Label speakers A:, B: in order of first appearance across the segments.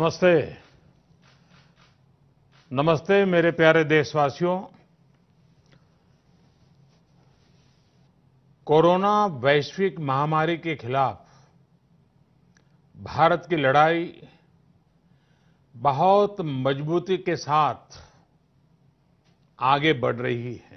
A: नमस्ते नमस्ते मेरे प्यारे देशवासियों कोरोना वैश्विक महामारी के खिलाफ भारत की लड़ाई बहुत मजबूती के साथ आगे बढ़ रही है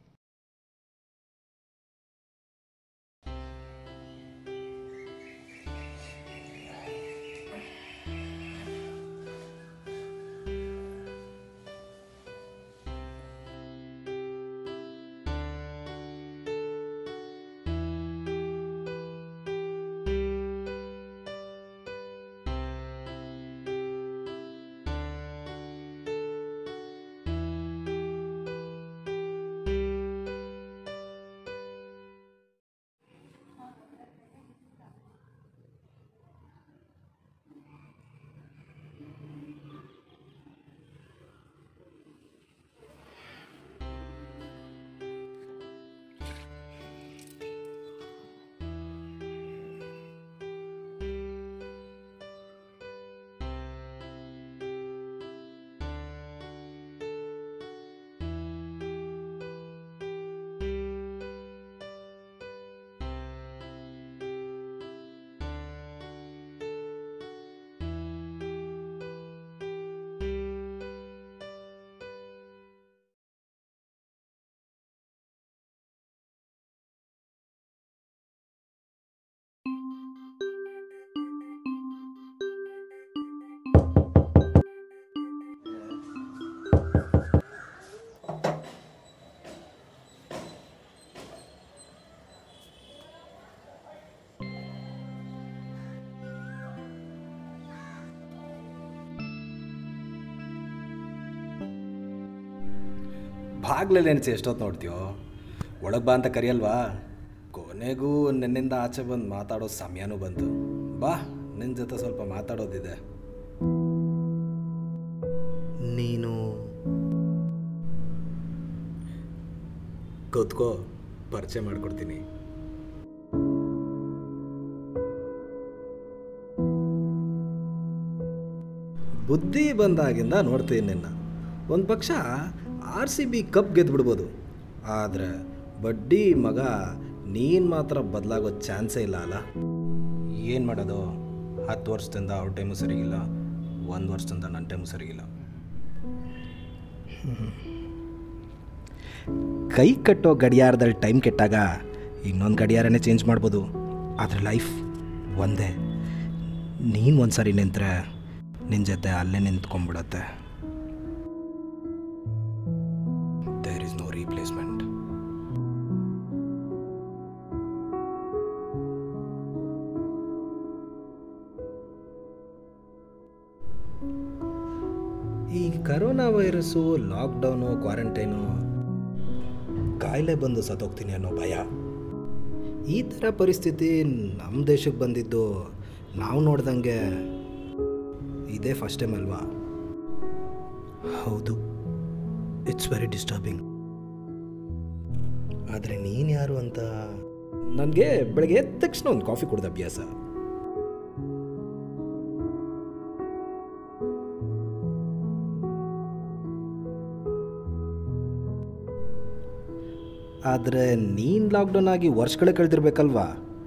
B: ಬಾಗ್ಲಲ್ಲಿ ಎಣಿಸಿ ಎಷ್ಟೊತ್ತು ನೋಡ್ತೀಯೋ ಒಳಗೆ ಬಾ ಅಂತ ಕರಿಯಲ್ವಾ ಕೊನೆಗೂ ನಿನ್ನಿಂದ ಆಚೆ ಬಂದು ಮಾತಾಡೋ ಸಮಯನೂ ಬಂತು ಬಾ ನಿನ್ನ ಜೊತೆ ಸ್ವಲ್ಪ ಮಾತಾಡೋದಿದೆ ನೀನು ಕೂತ್ಕೋ ಪರಿಚಯ ಮಾಡಿಕೊಡ್ತೀನಿ ಬುದ್ಧಿ ಬಂದಾಗಿಂದ ನೋಡ್ತೀನಿ ನಿನ್ನ ಒಂದು ಪಕ್ಷ ಆರ್ ಸಿ ಬಿ ಕಪ್ ಗೆದ್ದುಬಿಡ್ಬೋದು ಆದರೆ ಬಡ್ಡಿ ಮಗ ನೀನು ಮಾತ್ರ ಬದಲಾಗೋ ಚಾನ್ಸೇ ಇಲ್ಲ ಅಲ್ಲ ಏನು ಮಾಡೋದು ಹತ್ತು ವರ್ಷದಿಂದ ಅವ್ರ ಟೈಮು ಸರಿಗಿಲ್ಲ ಒಂದು ವರ್ಷದಿಂದ ನನ್ನ ಟೈಮು ಸರಿಗಿಲ್ಲ ಕೈ ಕಟ್ಟೋ ಗಡಿಯಾರದಲ್ಲಿ ಟೈಮ್ ಕೆಟ್ಟಾಗ ಇನ್ನೊಂದು ಗಡಿಯಾರನೇ ಚೇಂಜ್ ಮಾಡ್ಬೋದು ಆದರೆ ಲೈಫ್ ಒಂದೇ ನೀನು ಒಂದು ಸರಿ ನಿಂತರೆ ನಿನ್ನ ಜೊತೆ ಅಲ್ಲೇ ನಿಂತ್ಕೊಂಡ್ಬಿಡತ್ತೆ ದೇರ್ ಇಸ್ ನೋ ರೀಪ್ಲೇಸ್ಮೆಂಟ್ ಈ ಕರೋನಾ ವೈರಸ್ಸು ಲಾಕ್ಡೌನು ಕ್ವಾರಂಟೈನು ಕಾಯಿಲೆ ಬಂದು ಸತ್ತೋಗ್ತೀನಿ ಅನ್ನೋ ಭಯ ಈ ಥರ ಪರಿಸ್ಥಿತಿ ನಮ್ಮ ದೇಶಕ್ಕೆ ಬಂದಿದ್ದು ನಾವು ನೋಡ್ದಂಗೆ ಇದೇ ಫಸ್ಟ್ ಟೈಮ್ ಅಲ್ವಾ ಹೌದು ಇಟ್ಸ್ ವೆರಿ ಡಿಸ್ಟರ್ಬಿಂಗ್ ಆದರೆ ನೀನು ಯಾರು ಅಂತ ನನಗೆ ಬೆಳಗ್ಗೆ ಎದ್ದ ತಕ್ಷಣ ಒಂದು ಕಾಫಿ ಕುಡ್ದ ಅಭ್ಯಾಸ ಆದರೆ ನೀನು ಲಾಕ್ಡೌನ್ ಆಗಿ ವರ್ಷಗಳೇ ಕಳೆದಿರ್ಬೇಕಲ್ವಾ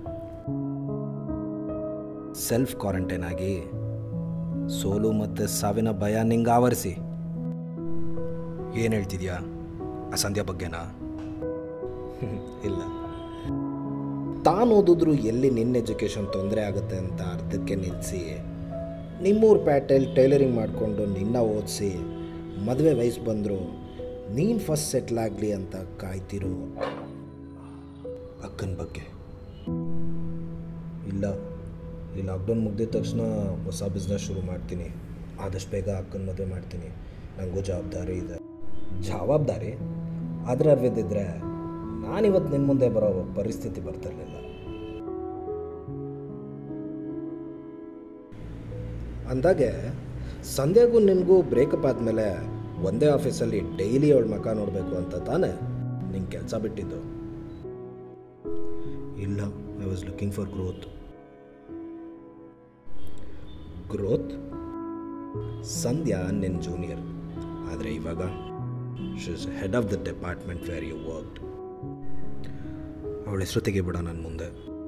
B: ಸೆಲ್ಫ್ ಕ್ವಾರಂಟೈನ್ ಆಗಿ ಸೋಲು ಮತ್ತು ಸಾವಿನ ಭಯ ನಿಂಗೆ ಆವರಿಸಿ ಏನು ಹೇಳ್ತಿದ್ಯಾ ಅಸಂಧ್ಯ ಬಗ್ಗೆನಾ ಇಲ್ಲ ತಾನು ಓದಿದ್ರು ಎಲ್ಲಿ ನಿನ್ನ ಎಜುಕೇಷನ್ ತೊಂದರೆ ಆಗುತ್ತೆ ಅಂತ ಅರ್ಧಕ್ಕೆ ನಿಲ್ಲಿಸಿ ನಿಮ್ಮೂರು ಪ್ಯಾಟೆಲ್ ಟೈಲರಿಂಗ್ ಮಾಡಿಕೊಂಡು ನಿನ್ನ ಓದಿಸಿ ಮದುವೆ ವಯಸ್ಸು ಬಂದರು ನೀನು ಫಸ್ಟ್ ಸೆಟ್ಲ್ ಆಗಲಿ ಅಂತ ಕಾಯ್ತಿರೋ ಅಕ್ಕನ ಬಗ್ಗೆ ಇಲ್ಲ ಈ ಲಾಕ್ಡೌನ್ ಮುಗಿದ ತಕ್ಷಣ ಹೊಸ ಬಿಸ್ನೆಸ್ ಶುರು ಮಾಡ್ತೀನಿ ಆದಷ್ಟು ಬೇಗ ಅಕ್ಕನ ಮದುವೆ ಮಾಡ್ತೀನಿ ನನಗೂ ಜವಾಬ್ದಾರಿ ಇದೆ ಜವಾಬ್ದಾರಿ ಅದರ ಅರ್ವಿದ್ದಿದ್ರೆ ನಾನಿವತ್ತು ನಿನ್ನ ಮುಂದೆ ಬರೋ ಪರಿಸ್ಥಿತಿ ಬರ್ತಿರ್ಲಿಲ್ಲ ಅಂದಾಗೆ ಸಂಧ್ಯಾಗೂ ನಿನಗೂ ಬ್ರೇಕಪ್ ಆದಮೇಲೆ ಒಂದೇ ಆಫೀಸಲ್ಲಿ ಡೈಲಿ ಅವಳ ಮಕ ನೋಡಬೇಕು ಅಂತ ತಾನೇ ನಿಂಗೆ ಕೆಲಸ ಬಿಟ್ಟಿದ್ದು ಇಲ್ಲ I was looking for growth growth Sandhya ನಿನ್ನ ಜೂನಿಯರ್ ಆದರೆ ಇವಾಗ she's head of the department where you worked ಅವಳ ಹೆಸರು ತೆಗಿಬಿಡ ನನ್ನ ಮುಂದೆ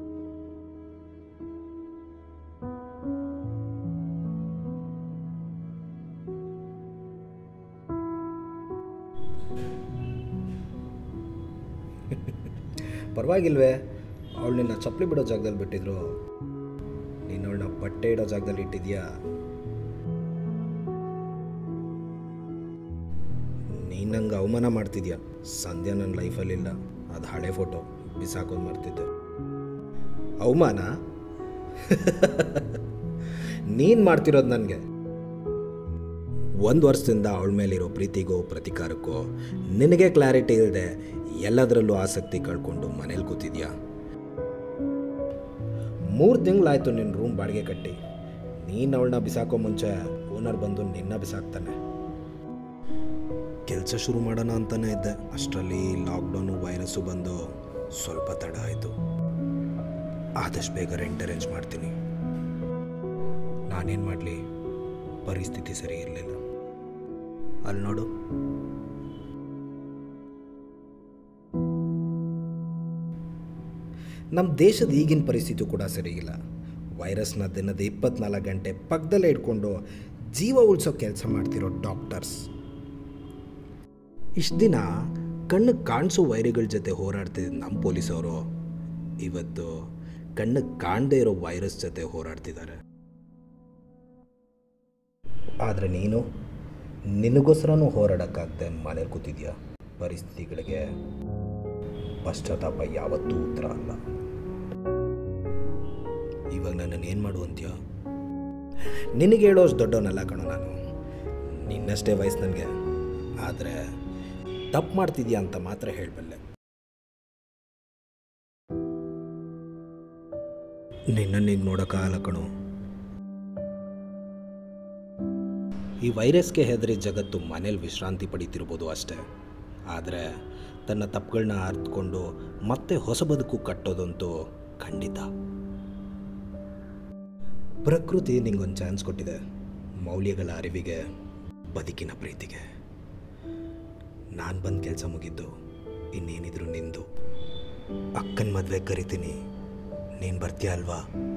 B: ಪರವಾಗಿಲ್ವೇ ಅವಳು ನಿನ್ನ ಚಪ್ಪಲಿ ಬಿಡೋ ಜಾಗದಲ್ಲಿ ಬಿಟ್ಟಿದ್ರು ನೀನು ಅವಳನ್ನ ಬಟ್ಟೆ ಇಡೋ ಜಾಗದಲ್ಲಿ ಇಟ್ಟಿದ್ಯಾ ನೀನು ನಂಗೆ ಅವಮಾನ ಮಾಡ್ತಿದ್ಯಾ ಸಂಧ್ಯಾ ನನ್ನ ಲೈಫಲ್ಲಿಲ್ಲ ಅದು ಹಳೆ ಫೋಟೋ ಬಿಸಾಕೋದು ಮರ್ತಿದ್ದೆ ಅವಮಾನ ನೀನು ಮಾಡ್ತಿರೋದು ನನಗೆ ಒಂದು ವರ್ಷದಿಂದ ಅವಳ ಮೇಲಿರೋ ಪ್ರೀತಿಗೋ ಪ್ರತಿಕಾರಕ್ಕೋ ನಿನಗೆ ಕ್ಲಾರಿಟಿ ಇಲ್ಲದೆ ಎಲ್ಲದರಲ್ಲೂ ಆಸಕ್ತಿ ಕಳ್ಕೊಂಡು ಮನೇಲಿ ಕೂತಿದ್ಯಾ ಮೂರು ತಿಂಗಳಾಯ್ತು ನಿನ್ನ ರೂಮ್ ಬಾಡಿಗೆ ಕಟ್ಟಿ ನೀನು ಅವಳನ್ನ ಬಿಸಾಕೋ ಮುಂಚೆ ಓನರ್ ಬಂದು ನಿನ್ನ ಬಿಸಾಕ್ತಾನೆ ಕೆಲಸ ಶುರು ಮಾಡೋಣ ಅಂತಲೇ ಇದ್ದೆ ಅಷ್ಟರಲ್ಲಿ ಲಾಕ್ಡೌನು ವೈರಸ್ಸು ಬಂದು ಸ್ವಲ್ಪ ತಡ ಆಯಿತು ಆದಷ್ಟು ಬೇಗ ರೆಂಟ್ ಅರೇಂಜ್ ಮಾಡ್ತೀನಿ ನಾನೇನು ಮಾಡಲಿ ಪರಿಸ್ಥಿತಿ ಸರಿ ಇರಲಿಲ್ಲ ಅಲ್ಲಿ ನೋಡು ನಮ್ಮ ದೇಶದ ಈಗಿನ ಪರಿಸ್ಥಿತಿ ಕೂಡ ಸರಿಯಿಲ್ಲ ವೈರಸ್ನ ದಿನದ ಇಪ್ಪತ್ನಾಲ್ಕು ಗಂಟೆ ಪಕ್ಕದಲ್ಲೇ ಇಟ್ಕೊಂಡು ಜೀವ ಉಳಿಸೋ ಕೆಲಸ ಮಾಡ್ತಿರೋ ಡಾಕ್ಟರ್ಸ್ ಇಷ್ಟು ದಿನ ಕಣ್ಣಿಗೆ ಕಾಣಿಸೋ ವೈರಿಗಳ ಜೊತೆ ಹೋರಾಡ್ತಿದ್ದ ನಮ್ಮ ಪೊಲೀಸವರು ಇವತ್ತು ಕಣ್ಣಿಗೆ ಕಾಣದೇ ಇರೋ ವೈರಸ್ ಜೊತೆ ಹೋರಾಡ್ತಿದ್ದಾರೆ ಆದರೆ ನೀನು ನಿನಗೋಸ್ಕರನೂ ಹೋರಾಡೋಕ್ಕಾಗದೆ ಮನೇಲಿ ಕೂತಿದ್ಯಾ ಪರಿಸ್ಥಿತಿಗಳಿಗೆ ಪಶ್ಚಾತ್ತಾಪ ಯಾವತ್ತೂ ಉತ್ತರ ಅಲ್ಲ ಇವಾಗ ನನ್ನನ್ನು ಏನು ಮಾಡು ಅಂತೀಯ ನಿನಗೆ ಹೇಳೋಷ್ಟು ದೊಡ್ಡವನಲ್ಲ ಕಣೋ ನಾನು ನಿನ್ನಷ್ಟೇ ವಯಸ್ಸು ನನಗೆ ಆದರೆ ತಪ್ಪು ಮಾಡ್ತಿದ್ಯಾ ಅಂತ ಮಾತ್ರ ಹೇಳಬಲ್ಲೆ ನಿನ್ನನ್ನು ಈಗ ನೋಡೋಕ್ಕಾಗಲ್ಲ ಕಣೋ ಈ ವೈರಸ್ಗೆ ಹೆದರಿ ಜಗತ್ತು ಮನೇಲಿ ವಿಶ್ರಾಂತಿ ಪಡೀತಿರ್ಬೋದು ಅಷ್ಟೇ ಆದರೆ ತನ್ನ ತಪ್ಪುಗಳನ್ನ ಅರ್ಥಕೊಂಡು ಮತ್ತೆ ಹೊಸ ಬದುಕು ಕಟ್ಟೋದಂತೂ ಖಂಡಿತ ಪ್ರಕೃತಿ ನಿಂಗೊಂದು ಚಾನ್ಸ್ ಕೊಟ್ಟಿದೆ ಮೌಲ್ಯಗಳ ಅರಿವಿಗೆ ಬದುಕಿನ ಪ್ರೀತಿಗೆ ನಾನು ಬಂದ ಕೆಲಸ ಮುಗಿದ್ದು ಇನ್ನೇನಿದ್ರು ನಿಂದು ಅಕ್ಕನ ಮದುವೆ ಕರಿತೀನಿ ನೀನು ಬರ್ತೀಯ ಅಲ್ವಾ